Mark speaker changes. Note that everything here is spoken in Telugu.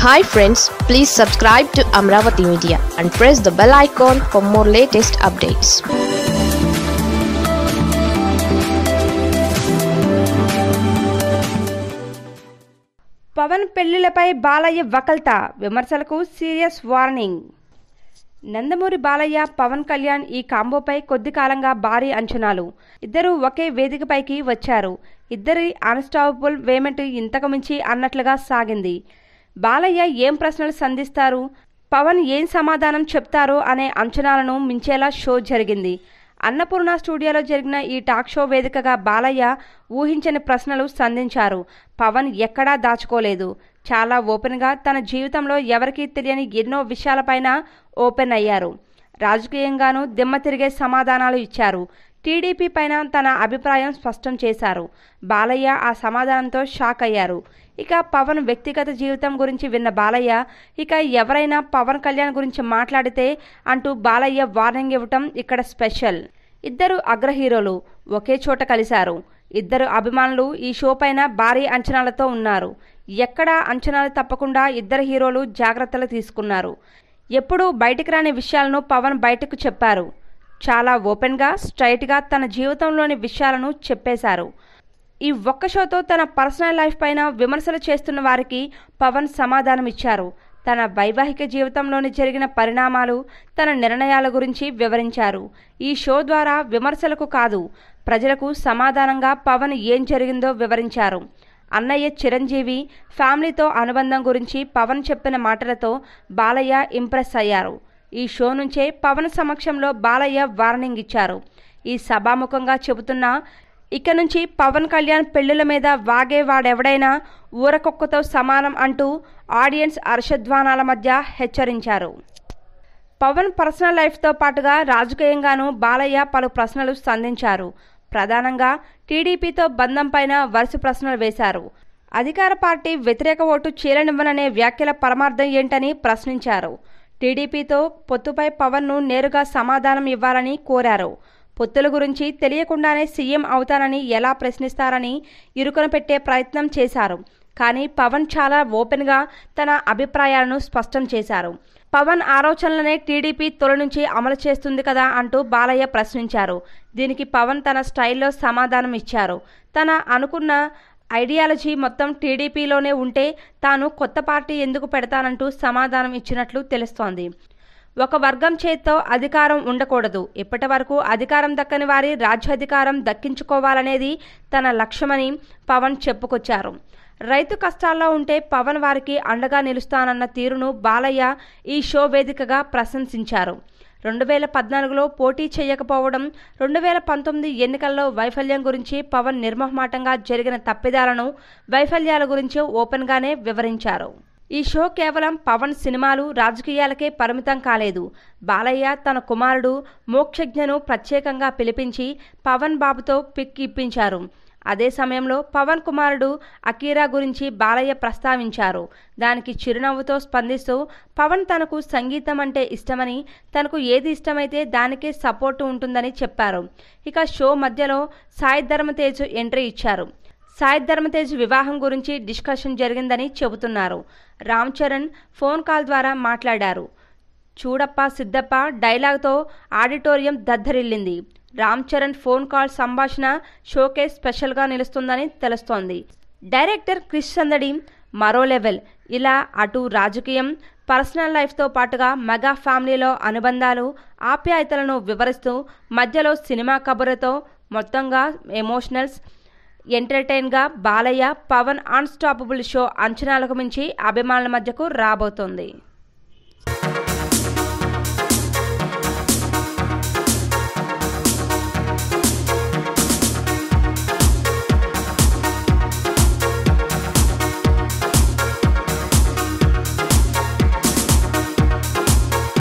Speaker 1: hi friends please subscribe to Amaravati media and press the bell icon for more latest updates
Speaker 2: Pawan పెళ్లిలపై బాలయ్య వకల్త విమర్శలకు సీరియస్ వార్నింగ్ నందమూరి బాలయ్య పవన్ కళ్యాణ్ ఈ కాంబోపై కొద్ది కాలంగా భారీ అంచనాలు ఇద్దరు ఒకే వేదికపైకి వచ్చారు ఇద్దరి అన్స్టాపబుల్ వేమెంట్ ఇంతకు మించి అన్నట్లుగా సాగింది బాలయ్య ఏం ప్రశ్నలు సంధిస్తారు పవన్ ఏం సమాధానం చెప్తారో అనే అంచనాలను మించేలా షో జరిగింది అన్నపూర్ణ స్టూడియోలో జరిగిన ఈ టాక్ షో వేదికగా బాలయ్య ఊహించని ప్రశ్నలు సంధించారు పవన్ ఎక్కడా దాచుకోలేదు చాలా ఓపెన్గా తన జీవితంలో ఎవరికీ తెలియని ఎన్నో విషయాలపైన ఓపెన్ అయ్యారు రాజకీయంగానూ దిమ్మ తిరిగే సమాధానాలు ఇచ్చారు టీడీపీ పైన తన అభిప్రాయం స్పష్టం చేశారు బాలయ్య ఆ సమాధానంతో షాక్ అయ్యారు ఇక పవన్ వ్యక్తిగత జీవితం గురించి విన్న బాలయ్య ఇక ఎవరైనా పవన్ కళ్యాణ్ గురించి మాట్లాడితే అంటూ బాలయ్య వార్నింగ్ ఇవ్వటం ఇక్కడ స్పెషల్ ఇద్దరు అగ్ర హీరోలు ఒకే చోట కలిశారు ఇద్దరు అభిమానులు ఈ షో పైన భారీ అంచనాలతో ఉన్నారు ఎక్కడా అంచనాలు తప్పకుండా ఇద్దరు హీరోలు జాగ్రత్తలు తీసుకున్నారు ఎప్పుడూ బయటికి రాని విషయాలను పవన్ బయటకు చెప్పారు చాలా ఓపెన్గా స్ట్రైట్గా తన జీవితంలోని విషయాలను చెప్పేశారు ఈ ఒక్క షోతో తన పర్సనల్ లైఫ్ పైన విమర్శలు చేస్తున్న వారికి పవన్ సమాధానం ఇచ్చారు తన వైవాహిక జీవితంలోని జరిగిన పరిణామాలు తన నిర్ణయాల గురించి వివరించారు ఈ షో ద్వారా విమర్శలకు కాదు ప్రజలకు సమాధానంగా పవన్ ఏం జరిగిందో వివరించారు అన్నయ్య చిరంజీవి ఫ్యామిలీతో అనుబంధం గురించి పవన్ చెప్పిన మాటలతో బాలయ్య ఇంప్రెస్ అయ్యారు ఈ షో నుంచే పవన్ సమక్షంలో బాలయ్య వార్నింగ్ ఇచ్చారు ఈ సభాముఖంగా చెబుతున్నా ఇక నుంచి పవన్ కళ్యాణ్ పెళ్లిల మీద వాగేవాడెవడైనా ఊరకొక్కతో సమానం అంటూ ఆడియన్స్ హర్షధ్వానాల మధ్య హెచ్చరించారు పవన్ పర్సనల్ లైఫ్తో పాటుగా రాజకీయంగానూ బాలయ్య పలు ప్రశ్నలు సంధించారు ప్రధానంగా టీడీపీతో బంధం పైన వరుస ప్రశ్నలు వేశారు అధికార పార్టీ వ్యతిరేక ఓటు చీలనివ్వననే వ్యాఖ్యల పరమార్థం ఏంటని ప్రశ్నించారు టీడీపీతో పొత్తుపై పవన్ను నేరుగా సమాధానం ఇవ్వాలని కోరారు పొత్తుల గురించి తెలియకుండానే సీఎం అవుతానని ఎలా ప్రశ్నిస్తారని ఇరుకున పెట్టే ప్రయత్నం చేశారు కానీ పవన్ చాలా ఓపెన్గా తన అభిప్రాయాలను స్పష్టం చేశారు పవన్ ఆలోచనలనే టీడీపీ తొలి నుంచి అమలు చేస్తుంది కదా అంటూ బాలయ్య ప్రశ్నించారు దీనికి పవన్ తన స్టైల్లో సమాధానం ఇచ్చారు తన అనుకున్న ఐడియాలజీ మొత్తం టీడీపీలోనే ఉంటే తాను కొత్త పార్టీ ఎందుకు పెడతానంటూ సమాధానం ఇచ్చినట్లు తెలుస్తోంది ఒక వర్గం చేత్తో అధికారం ఉండకూడదు ఇప్పటి వరకు అధికారం దక్కని వారి రాజ్యాధికారం దక్కించుకోవాలనేది తన లక్ష్యమని పవన్ చెప్పుకొచ్చారు రైతు కష్టాల్లో ఉంటే పవన్ వారికి అండగా నిలుస్తానన్న తీరును బాలయ్య ఈ షో వేదికగా ప్రశంసించారు రెండు వేల పద్నాలుగులో పోటీ చేయకపోవడం రెండు వేల పంతొమ్మిది ఎన్నికల్లో వైఫల్యం గురించి పవన్ నిర్మోహమాటంగా జరిగిన తప్పిదాలను వైఫల్యాల గురించి ఓపెన్గానే వివరించారు ఈ షో కేవలం పవన్ సినిమాలు రాజకీయాలకే పరిమితం కాలేదు బాలయ్య తన కుమారుడు మోక్షజ్ఞను ప్రత్యేకంగా పిలిపించి పవన్ బాబుతో పిక్ ఇప్పించారు అదే సమయంలో పవన్ కుమారుడు అకీరా గురించి బాలయ్య ప్రస్తావించారు దానికి చిరునవ్వుతో స్పందిస్తూ పవన్ తనకు సంగీతం అంటే ఇష్టమని తనకు ఏది ఇష్టమైతే దానికే సపోర్టు ఉంటుందని చెప్పారు ఇక షో మధ్యలో సాయి ధర్మతేజ్ ఎంట్రీ ఇచ్చారు సాయి ధర్మతేజ్ వివాహం గురించి డిస్కషన్ జరిగిందని చెబుతున్నారు రామ్ చరణ్ ఫోన్ కాల్ ద్వారా మాట్లాడారు చూడప్ప సిద్ధప్ప డైలాగ్తో ఆడిటోరియం దద్దరిల్లింది రామ్ చరణ్ ఫోన్ కాల్ సంభాషణ షోకే స్పెషల్గా నిలుస్తుందని తెలుస్తోంది డైరెక్టర్ క్రిష్ సందడి మరో లెవెల్ ఇలా అటు రాజకీయం పర్సనల్ లైఫ్తో పాటుగా మెగా ఫ్యామిలీలో అనుబంధాలు ఆప్యాయతలను వివరిస్తూ మధ్యలో సినిమా కబుర్లతో మొత్తంగా ఎమోషనల్స్ ఎంటర్టైన్గా బాలయ్య పవన్ అన్స్టాపబుల్ షో అంచనాలకు మించి అభిమానుల మధ్యకు రాబోతోంది